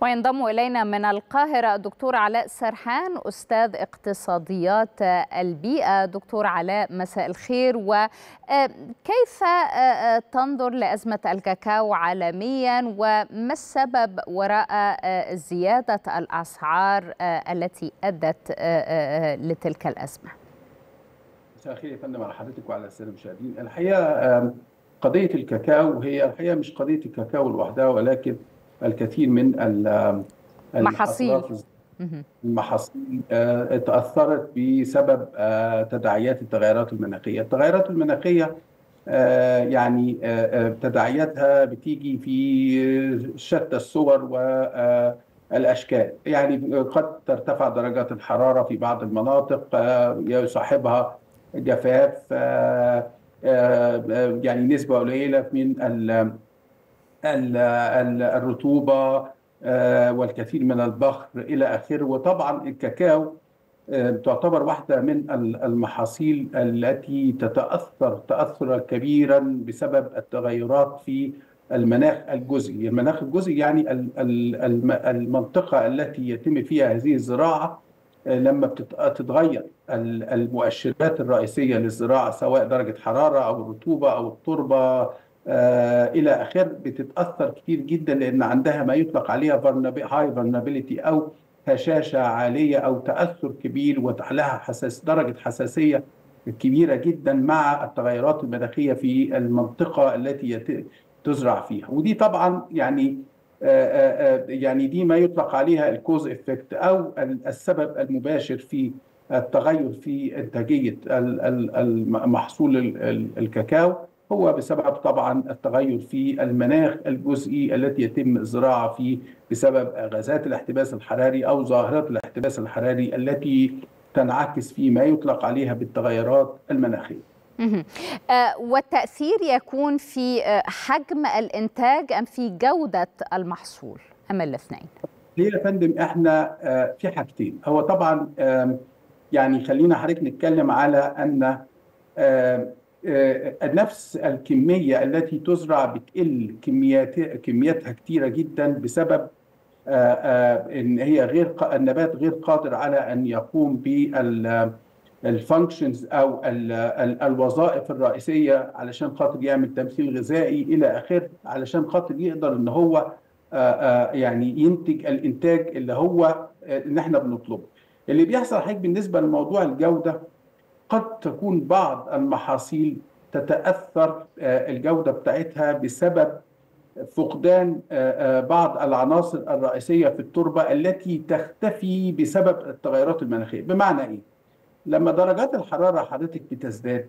وينضم إلينا من القاهرة الدكتور علاء سرحان أستاذ اقتصاديات البيئة دكتور علاء مساء الخير وكيف تنظر لأزمة الكاكاو عالميا وما السبب وراء زيادة الأسعار التي أدت لتلك الأزمة مساء الخير يا فندم على حضرتك وعلى الساده المشاهدين الحقيقه قضيه الكاكاو هي الحقيقه مش قضيه الكاكاو لوحدها ولكن الكثير من محاصيل المحاصيل تاثرت بسبب تداعيات التغيرات المناخيه التغيرات المناخيه يعني تداعياتها بتيجي في شتى الصور والاشكال يعني قد ترتفع درجات الحراره في بعض المناطق يصاحبها جفاف يعني نسبة قليلة من الرطوبة والكثير من البخر إلى آخره وطبعا الكاكاو تعتبر واحدة من المحاصيل التي تتأثر تأثرا كبيرا بسبب التغيرات في المناخ الجزئي المناخ الجزئي يعني المنطقة التي يتم فيها هذه الزراعة لما بتتغير المؤشرات الرئيسية للزراعة سواء درجة حرارة أو الرطوبة أو التربة آه إلى آخر بتتأثر كتير جدا لأن عندها ما يطلق عليها هاي فولنربيليتي أو هشاشة عالية أو تأثر كبير ولها حساس درجة حساسية كبيرة جدا مع التغيرات المناخية في المنطقة التي تزرع فيها ودي طبعا يعني يعني دي ما يطلق عليها الكوز افكت او السبب المباشر في التغير في انتاجيه محصول الكاكاو هو بسبب طبعا التغير في المناخ الجزئي التي يتم الزراعه فيه بسبب غازات الاحتباس الحراري او ظاهره الاحتباس الحراري التي تنعكس في ما يطلق عليها بالتغيرات المناخيه. والتأثير يكون في حجم الإنتاج أم في جودة المحصول أم الاثنين؟ هي يا فندم احنا في حاجتين هو طبعا يعني خلينا حضرتك نتكلم على أن نفس الكمية التي تزرع بتقل كميات كمياتها كتيرة جدا بسبب ان هي غير النبات غير قادر على ان يقوم بال الفانكشنز او ال ال الوظائف الرئيسيه علشان خاطر يعمل تمثيل غذائي الى اخره علشان خاطر يقدر ان هو يعني ينتج الانتاج اللي هو اللي احنا بنطلبه. اللي بيحصل حضرتك بالنسبه لموضوع الجوده قد تكون بعض المحاصيل تتاثر الجوده بتاعتها بسبب فقدان بعض العناصر الرئيسيه في التربه التي تختفي بسبب التغيرات المناخيه، بمعنى ايه؟ لما درجات الحراره حضرتك بتزداد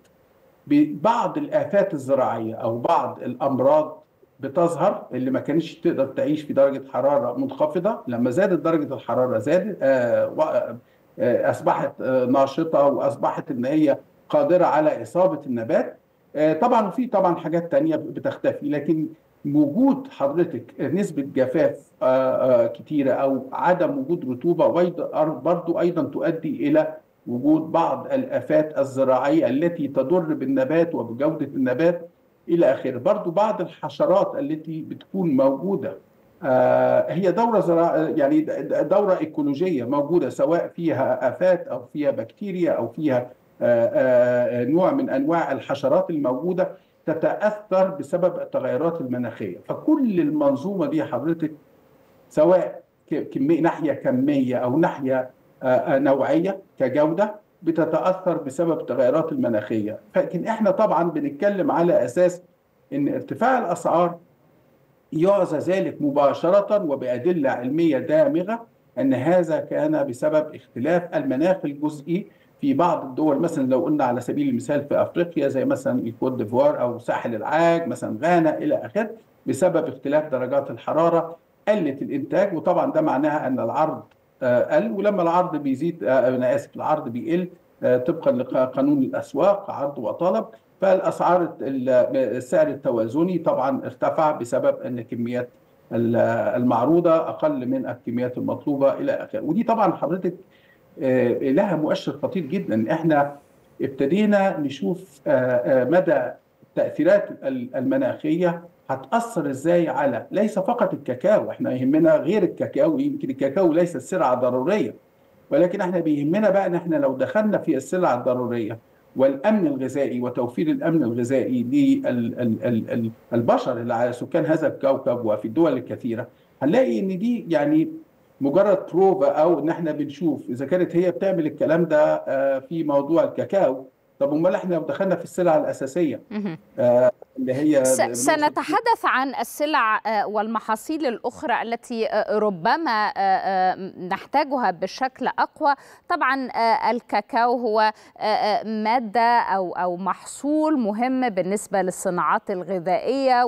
بعض الافات الزراعيه او بعض الامراض بتظهر اللي ما كانتش تقدر تعيش في درجه حراره منخفضه لما زادت درجه الحراره زادت آه آه اصبحت آه ناشطه واصبحت ان هي قادره على اصابه النبات طبعا في طبعا حاجات تانية بتختفي لكن وجود حضرتك نسبة جفاف كتيرة أو عدم وجود رطوبة برضو أيضا تؤدي إلى وجود بعض الافات الزراعيه التي تضر بالنبات وبجوده النبات الى اخره برضو بعض الحشرات التي بتكون موجوده آه هي دوره زراع يعني دوره ايكولوجيه موجوده سواء فيها افات او فيها بكتيريا او فيها آه آه نوع من انواع الحشرات الموجوده تتاثر بسبب التغيرات المناخيه فكل المنظومه دي حضرتك سواء كمية ناحيه كميه او ناحيه نوعيه كجوده بتتاثر بسبب التغيرات المناخيه، لكن احنا طبعا بنتكلم على اساس ان ارتفاع الاسعار يعزى ذلك مباشره وبادله علميه دامغه ان هذا كان بسبب اختلاف المناخ الجزئي في بعض الدول مثلا لو قلنا على سبيل المثال في افريقيا زي مثلا الكوت ديفوار او ساحل العاج مثلا غانا الى اخره بسبب اختلاف درجات الحراره قلت الانتاج وطبعا ده معناها ان العرض قل ولما العرض بيزيد انا اسف العرض بيقل طبقا لقانون الاسواق عرض وطلب فالاسعار السعر التوازني طبعا ارتفع بسبب ان كميات المعروضه اقل من الكميات المطلوبه الى اخره ودي طبعا حضرتك لها مؤشر خطير جدا احنا ابتدينا نشوف مدى التاثيرات المناخيه هتأثر ازاي على ليس فقط الكاكاو احنا يهمنا غير الكاكاو يمكن الكاكاو ليس السلعة ضرورية ولكن احنا بيهمنا بقى ان احنا لو دخلنا في السلع الضرورية والامن الغذائي وتوفير الامن الغذائي للبشر اللي على سكان هذا الكوكب وفي الدول الكثيرة هنلاقي ان دي يعني مجرد بروفا او ان احنا بنشوف اذا كانت هي بتعمل الكلام ده في موضوع الكاكاو طب امال احنا لو دخلنا في السلع الاساسيه آه اللي هي سنتحدث عن السلع والمحاصيل الاخرى التي ربما نحتاجها بشكل اقوى طبعا الكاكاو هو ماده او او محصول مهم بالنسبه للصناعات الغذائيه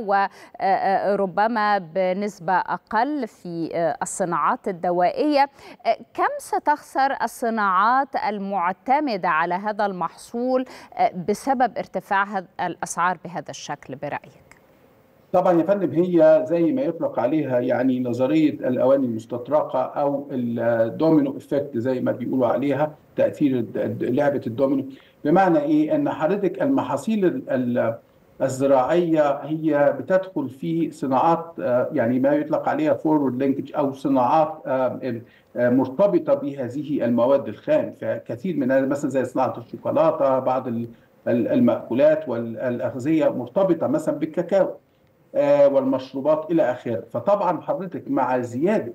وربما بنسبه اقل في الصناعات الدوائيه كم ستخسر الصناعات المعتمده على هذا المحصول بسبب ارتفاع الاسعار بهذا الشكل برايك؟ طبعا يا فندم هي زي ما يطلق عليها يعني نظريه الاواني المستطرقه او الدومينو افكت زي ما بيقولوا عليها تاثير لعبه الدومينو بمعنى ايه؟ ان حضرتك المحاصيل الزراعيه هي بتدخل في صناعات يعني ما يطلق عليها فورورد لينكج او صناعات مرتبطه بهذه المواد الخام فكثير من مثلا زي صناعه الشوكولاته بعض المأكولات والأغذية مرتبطة مثلا بالكاكاو والمشروبات إلى آخره فطبعا حضرتك مع زيادة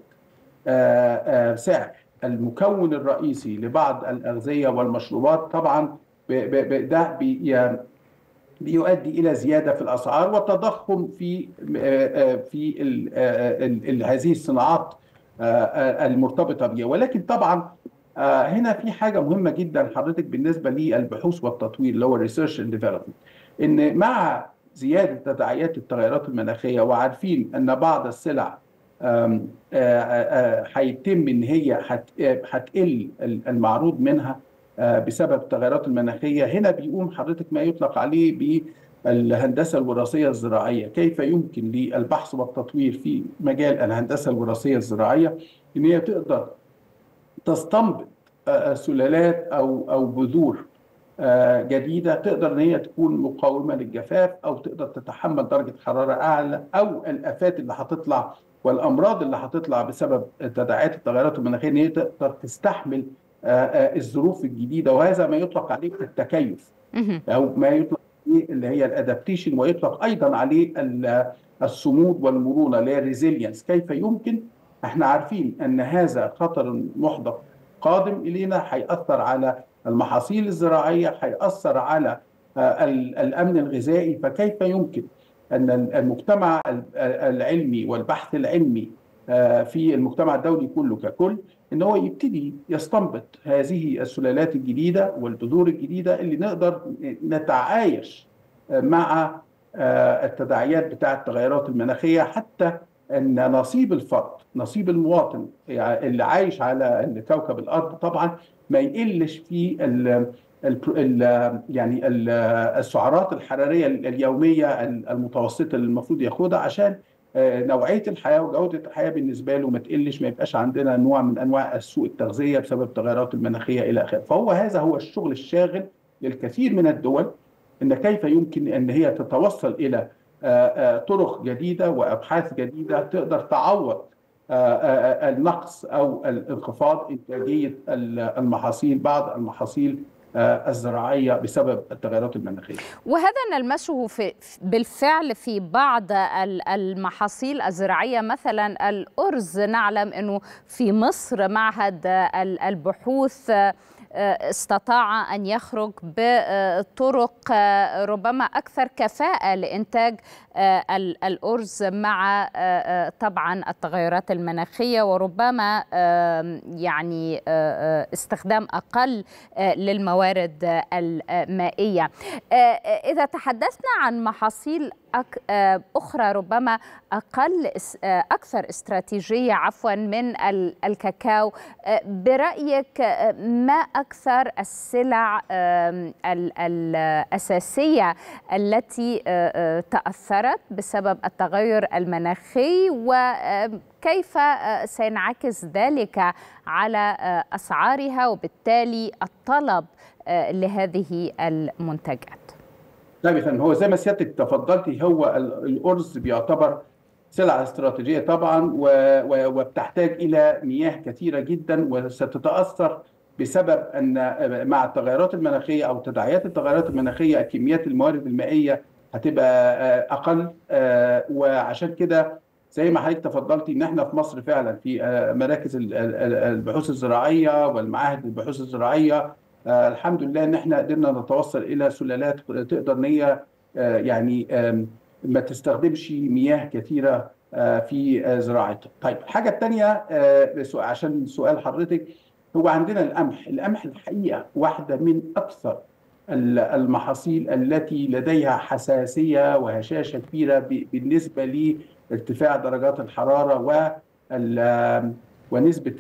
سعر المكون الرئيسي لبعض الأغذية والمشروبات طبعا ده بيؤدي إلى زيادة في الأسعار وتضخم في في هذه الصناعات المرتبطة بها ولكن طبعا آه هنا في حاجة مهمة جدا حضرتك بالنسبة للبحوث والتطوير اللي هو الريسيرش اند ديفلوبمنت ان مع زيادة تداعيات التغيرات المناخية وعارفين ان بعض السلع هيتم ان هي هتقل المعروض منها بسبب التغيرات المناخية هنا بيقوم حضرتك ما يطلق عليه بالهندسة الوراثية الزراعية كيف يمكن للبحث والتطوير في مجال الهندسة الوراثية الزراعية ان هي تقدر تستنبط سلالات او او بذور جديده تقدر ان هي تكون مقاومه للجفاف او تقدر تتحمل درجه حراره اعلى او الافات اللي هتطلع والامراض اللي هتطلع بسبب تداعيات التغيرات المناخيه ان هي تقدر تستحمل الظروف الجديده وهذا ما يطلق عليه التكيف او ما يطلق عليه اللي هي الادابتيشن ويطلق ايضا عليه الصمود والمرونه اللي هي الريزيلينس كيف يمكن احنا عارفين ان هذا خطر محدق قادم الينا هيأثر على المحاصيل الزراعيه هيأثر على الامن الغذائي فكيف يمكن ان المجتمع العلمي والبحث العلمي في المجتمع الدولي كله ككل ان هو يبتدي يستنبط هذه السلالات الجديده والبذور الجديده اللي نقدر نتعايش مع التداعيات بتاعه التغيرات المناخيه حتى ان نصيب الفرد نصيب المواطن اللي عايش على كوكب الارض طبعا ما يقلش في ال ال ال يعني ال السعرات الحراريه اليوميه المتوسطه اللي المفروض ياخدها عشان نوعيه الحياه وجوده الحياه بالنسبه له ما تقلش ما يبقاش عندنا نوع من انواع سوء التغذيه بسبب التغيرات المناخيه الى اخره فهو هذا هو الشغل الشاغل للكثير من الدول ان كيف يمكن ان هي تتوصل الى طرق جديده وابحاث جديده تقدر تعوض النقص او الانخفاض انتاجيه المحاصيل بعض المحاصيل الزراعيه بسبب التغيرات المناخيه. وهذا نلمسه في بالفعل في بعض المحاصيل الزراعيه مثلا الارز نعلم انه في مصر معهد البحوث استطاع ان يخرج بطرق ربما اكثر كفاءه لانتاج الارز مع طبعا التغيرات المناخيه وربما يعني استخدام اقل للموارد المائيه. اذا تحدثنا عن محاصيل اخرى ربما اقل اكثر استراتيجيه عفوا من الكاكاو برايك ما اكثر السلع الاساسيه التي تاثرت بسبب التغير المناخي وكيف سينعكس ذلك على اسعارها وبالتالي الطلب لهذه المنتجات لا فندم هو زي ما سيادتك تفضلتي هو الارز بيعتبر سلعه استراتيجيه طبعا وبتحتاج الى مياه كثيره جدا وستتاثر بسبب ان مع التغيرات المناخيه او تداعيات التغيرات المناخيه كميات الموارد المائيه هتبقى اقل وعشان كده زي ما حضرتك تفضلتي ان احنا في مصر فعلا في مراكز البحوث الزراعيه والمعاهد البحوث الزراعيه الحمد لله ان احنا قدرنا نتوصل الى سلالات تقدر ان هي يعني ما تستخدمش مياه كثيره في زراعتها. طيب الحاجه الثانيه عشان سؤال حضرتك هو عندنا القمح، القمح الحقيقه واحده من اكثر المحاصيل التي لديها حساسيه وهشاشه كبيره بالنسبه لارتفاع درجات الحراره و ونسبه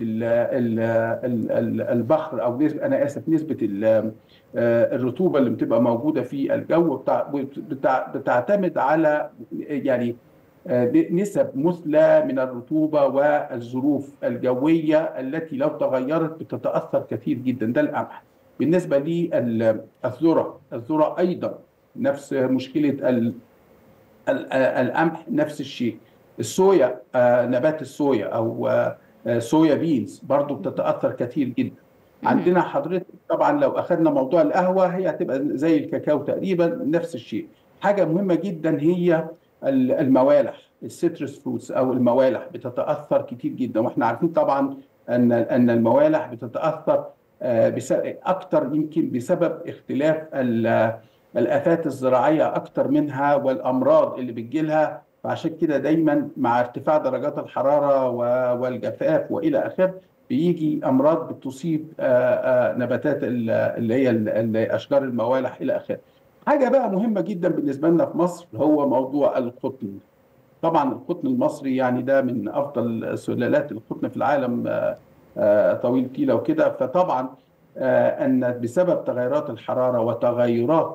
البخر او نسبة انا اسف نسبه الرطوبه اللي بتبقى موجوده في الجو بتعتمد على يعني نسب مثلى من الرطوبه والظروف الجويه التي لو تغيرت بتتاثر كثير جدا ده القمح بالنسبه للذره الذره ايضا نفس مشكله القمح نفس الشيء الصويا نبات الصويا او صويا بينز برضو بتتاثر كثير جدا عندنا حضرتك طبعا لو اخذنا موضوع القهوه هي هتبقى زي الكاكاو تقريبا نفس الشيء حاجه مهمه جدا هي الموالح السيترس فروتس او الموالح بتتاثر كتير جدا واحنا عارفين طبعا ان ان الموالح بتتاثر اكثر يمكن بسبب اختلاف الافات الزراعيه اكثر منها والامراض اللي بتجيلها فعشان كده دايما مع ارتفاع درجات الحراره والجفاف والى اخره بيجي امراض بتصيب نباتات اللي هي اشجار الموالح الى اخره. حاجه بقى مهمه جدا بالنسبه لنا في مصر هو موضوع القطن. طبعا القطن المصري يعني ده من افضل سلالات القطن في العالم طويل تيله وكده فطبعا ان بسبب تغيرات الحراره وتغيرات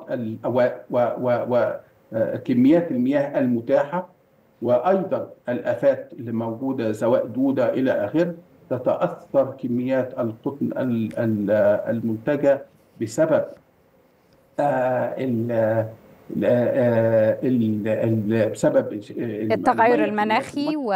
وكميات المياه المتاحه وايضا الافات اللي موجوده سواء دوده الى اخره تتاثر كميات القطن المنتجه بسبب بسبب التغير المناخي و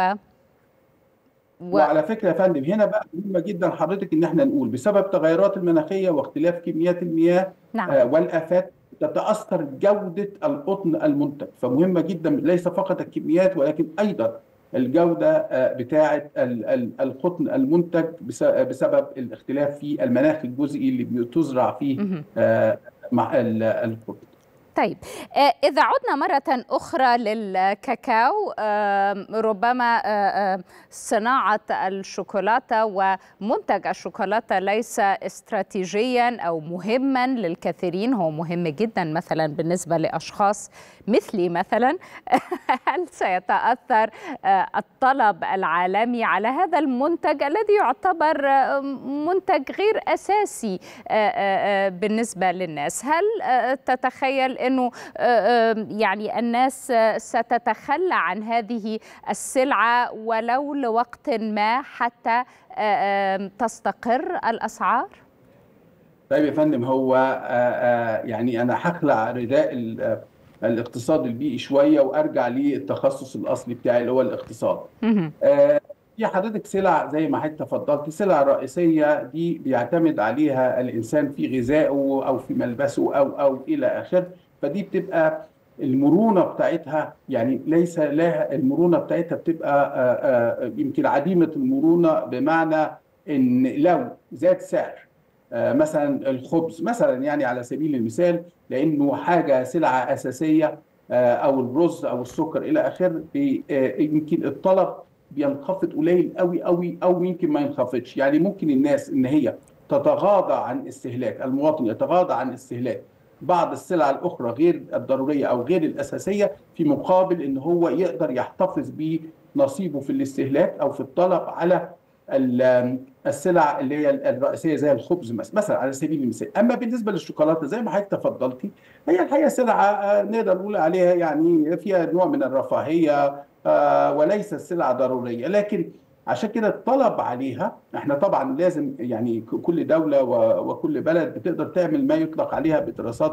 و... وعلى فكره يا فندم هنا بقى مهمه جدا حضرتك ان احنا نقول بسبب التغيرات المناخيه واختلاف كميات المياه نعم. آه والافات تتاثر جوده القطن المنتج فمهمه جدا ليس فقط الكميات ولكن ايضا الجوده بتاعه القطن المنتج بسبب الاختلاف في المناخ الجزئي اللي بتزرع فيه مع القطن طيب إذا عدنا مرة أخرى للكاكاو ربما صناعة الشوكولاتة ومنتج الشوكولاتة ليس استراتيجيا أو مهما للكثيرين هو مهم جدا مثلا بالنسبة لأشخاص مثلي مثلا هل سيتأثر الطلب العالمي على هذا المنتج الذي يعتبر منتج غير أساسي بالنسبة للناس هل تتخيل انه يعني الناس ستتخلى عن هذه السلعه ولو لوقت ما حتى تستقر الاسعار؟ طيب يا فندم هو يعني انا هخلع رداء الاقتصاد البيئي شويه وارجع للتخصص الاصلي بتاعي اللي هو الاقتصاد. في حضرتك سلع زي ما حضرتك تفضلت سلع رئيسيه دي بيعتمد عليها الانسان في غذائه او في ملبسه او او الى اخره فدي بتبقى المرونه بتاعتها يعني ليس لها المرونه بتاعتها بتبقى يمكن عديمه المرونه بمعنى ان لو زاد سعر مثلا الخبز مثلا يعني على سبيل المثال لانه حاجه سلعه اساسيه او الرز او السكر الى اخره يمكن الطلب بينخفض قليل قوي قوي او يمكن ما ينخفضش يعني ممكن الناس ان هي تتغاضى عن استهلاك المواطن يتغاضى عن استهلاك بعض السلع الاخرى غير الضروريه او غير الاساسيه في مقابل ان هو يقدر يحتفظ بنصيبه في الاستهلاك او في الطلب على السلع اللي هي الرئيسيه زي الخبز مثلا على سبيل المثال اما بالنسبه للشوكولاته زي ما حضرتك تفضلتي هي الحقيقه سلعه نقدر نقول عليها يعني فيها نوع من الرفاهيه وليست سلعه ضروريه لكن عشان كده الطلب عليها احنا طبعا لازم يعني كل دوله وكل بلد بتقدر تعمل ما يطلق عليها بدراسات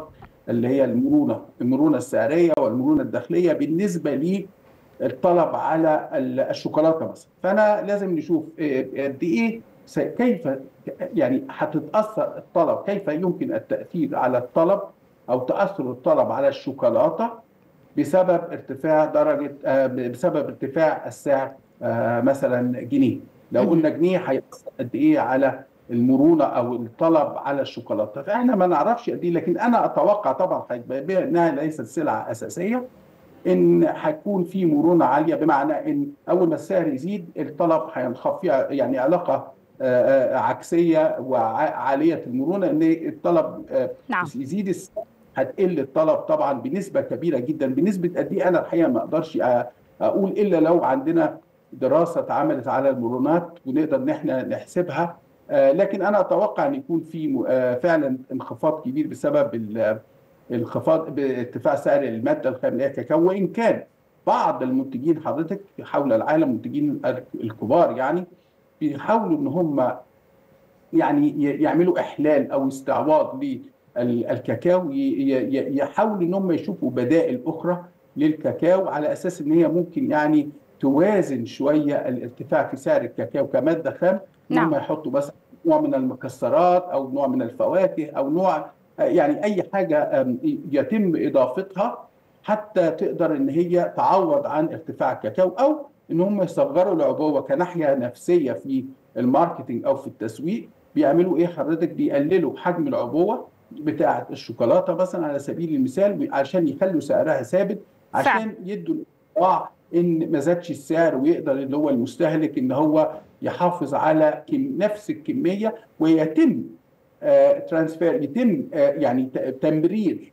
اللي هي المرونه المرونه السعريه والمرونه الداخليه بالنسبه للطلب على الشوكولاته مثلا فانا لازم نشوف قد ايه كيف يعني هتتاثر الطلب كيف يمكن التاثير على الطلب او تاثر الطلب على الشوكولاته بسبب ارتفاع درجه بسبب ارتفاع السعر مثلا جنيه لو قلنا جنيه هيأثر قد ايه على المرونه او الطلب على الشوكولاته فاحنا ما نعرفش قد ايه لكن انا اتوقع طبعا انها ليست سلعه اساسيه ان هيكون في مرونه عاليه بمعنى ان اول ما السعر يزيد الطلب هينخفض فيها يعني علاقه عكسيه وعاليه المرونه ان الطلب نعم. يزيد السعر هتقل الطلب طبعا بنسبه كبيره جدا بنسبه قد ايه انا الحقيقه ما اقدرش اقول الا لو عندنا دراسه اتعملت على المرونات ونقدر ان احنا نحسبها لكن انا اتوقع ان يكون في فعلا انخفاض كبير بسبب الانخفاض بارتفاع سعر الماده الخام اللي هي الكاكاو وان كان بعض المنتجين حضرتك حول العالم المنتجين الكبار يعني بيحاولوا ان هم يعني يعملوا احلال او استعواض للكاكاو يحاولوا ان هم يشوفوا بدائل اخرى للكاكاو على اساس ان هي ممكن يعني توازن شويه الارتفاع في سعر الكاكاو كماده خام نعم. هم يحطوا مثلا نوع من المكسرات او نوع من الفواكه او نوع يعني اي حاجه يتم اضافتها حتى تقدر ان هي تعوض عن ارتفاع الكاكاو او ان هم يصغروا العبوه كناحيه نفسيه في الماركتنج او في التسويق بيعملوا ايه حضرتك بيقللوا حجم العبوه بتاعه الشوكولاته مثلا على سبيل المثال عشان يخلوا سعرها ثابت عشان يدوا الانطباع ان ما زادش السعر ويقدر اللي هو المستهلك ان هو يحافظ على نفس الكميه ويتم آه ترانسفير يتم آه يعني تمرير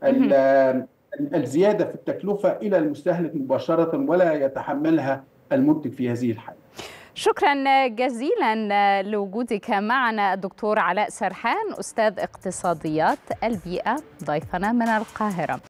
الزياده في التكلفه الى المستهلك مباشره ولا يتحملها المنتج في هذه الحاله. شكرا جزيلا لوجودك معنا الدكتور علاء سرحان استاذ اقتصاديات البيئه ضيفنا من القاهره.